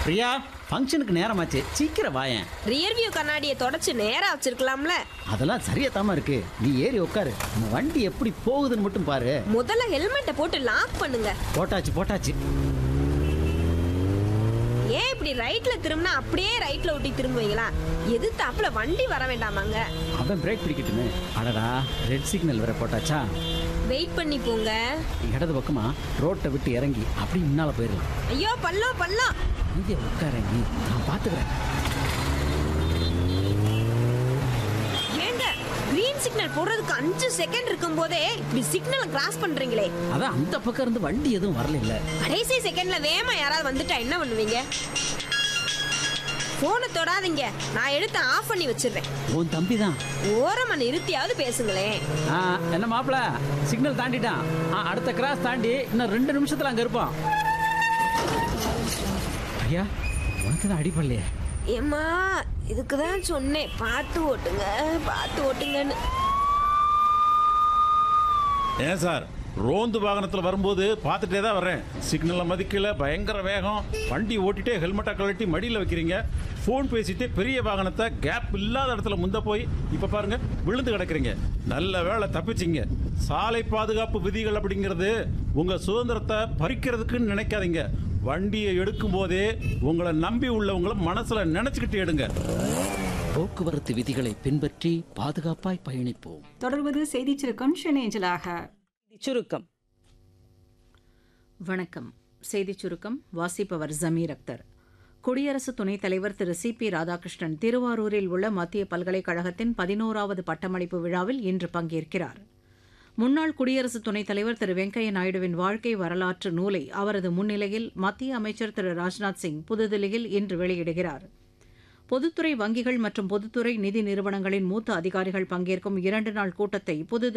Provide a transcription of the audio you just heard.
பிரியா ஃபங்க்ஷனுக்கு நேரமாச்சு சீக்கிரம் வாயேன் ரியர் வியூ கண்ணாடியை தொடச்சு நேரா வச்சிருக்கலாம்ல அதெல்லாம் சரியாத்தாம இருக்கு நீ ஏறி உட்காரு நம்ம வண்டி எப்படி போகுதுன்னு மட்டும் பாரு முதல்ல ஹெல்மெட்டை போட்டு லாக் பண்ணுங்க போட்டாச்சு போட்டாச்சு ஏன் இப்படி ரைட்ல திரும்பினா அப்படியே ரைட்ல ஒட்டி திரும்புவீங்களா எது தாப்புல வண்டி வர வேண்டாமாங்க அவன் பிரேக் பிடிக்கட்டுமே அடடா ரெட் சிக்னல் வேற போட்டாச்சா வெயிட் பண்ணி போங்க இடது பக்கமா ரோட்டை விட்டு இறங்கி அப்படி முன்னால போயிடலாம் ஐயோ பள்ளம் பள்ளம் இங்கே உட்காரங்கி நான் பார்த்துக்கிறேன் ஏங்க கிரீன் சிக்னல் போடுறதுக்கு அஞ்சு செகண்ட் இருக்கும் போதே இப்படி சிக்னலை கிராஸ் பண்றீங்களே அதான் அந்த பக்கம் இருந்து வண்டி எதுவும் வரல இல்ல கடைசி செகண்ட்ல வேகமா யாராவது வந்துட்டா என்ன பண்ணுவீங்க போனை தொடாதீங்க நான் எடுத்து ஆஃப் பண்ணி வச்சிடுறேன் உன் தம்பி தான் ஓரமா நிறுத்தியாவது பேசுங்களேன் என்ன மாப்பிள சிக்னல் தாண்டிட்டான் ஆ, அடுத்த கிராஸ் தாண்டி இன்னும் ரெண்டு நிமிஷத்துல அங்க இருப்பான் ஐயா உனக்கு தான் அடிப்படலையே ஏம்மா இதுக்கு தான் சொன்னேன் பார்த்து ஓட்டுங்க பார்த்து ஓட்டுங்கன்னு ஏன் சார் ரோந்து வாகனத்தில் வரும்போது பார்த்துட்டே தான் வர்றேன் சிக்னலை மதிக்கல பயங்கர வேகம் வண்டி ஓட்டிட்டே ஹெல்மெட்டை கழட்டி மடியில் வைக்கிறீங்க ஃபோன் பேசிட்டு பெரிய வாகனத்தை கேப் இல்லாத இடத்துல முந்த போய் இப்போ பாருங்க விழுந்து கிடக்குறீங்க நல்ல வேளை தப்பிச்சிங்க சாலை பாதுகாப்பு விதிகள் அப்படிங்கிறது உங்கள் சுதந்திரத்தை பறிக்கிறதுக்குன்னு நினைக்காதீங்க வண்டியை எடுக்கும் போதே உங்களை நம்பி உள்ளவங்கள மனசில் நினச்சிக்கிட்டு எடுங்க போக்குவரத்து விதிகளை பின்பற்றி பாதுகாப்பாய் பயணிப்போம் தொடர்வது செய்திச் சுருக்கம் சென்னைஞ்சலாக சுருக்கம் வணக்கம் செய்திச் சுருக்கம் வாசிப்பவர் ஜமீர் அக்தர் குடியரசு துணைத் தலைவர் திரு சி பி ராதாகிருஷ்ணன் திருவாரூரில் உள்ள மத்திய பல்கலைக்கழகத்தின் பதினோராவது பட்டமளிப்பு விழாவில் இன்று பங்கேற்கிறார் முன்னாள் குடியரசு துணைத் தலைவர் திரு வெங்கையா நாயுடுவின் வாழ்க்கை வரலாற்று நூலை அவரது முன்னிலையில் மத்திய அமைச்சர் திரு ராஜ்நாத் சிங் புதுதில்லியில் இன்று வெளியிடுகிறார் பொதுத்துறை வங்கிகள் மற்றும் பொதுத்துறை நிதி நிறுவனங்களின் மூத்த அதிகாரிகள் பங்கேற்கும் இரண்டு நாள் கூட்டத்தை புதுதில்லி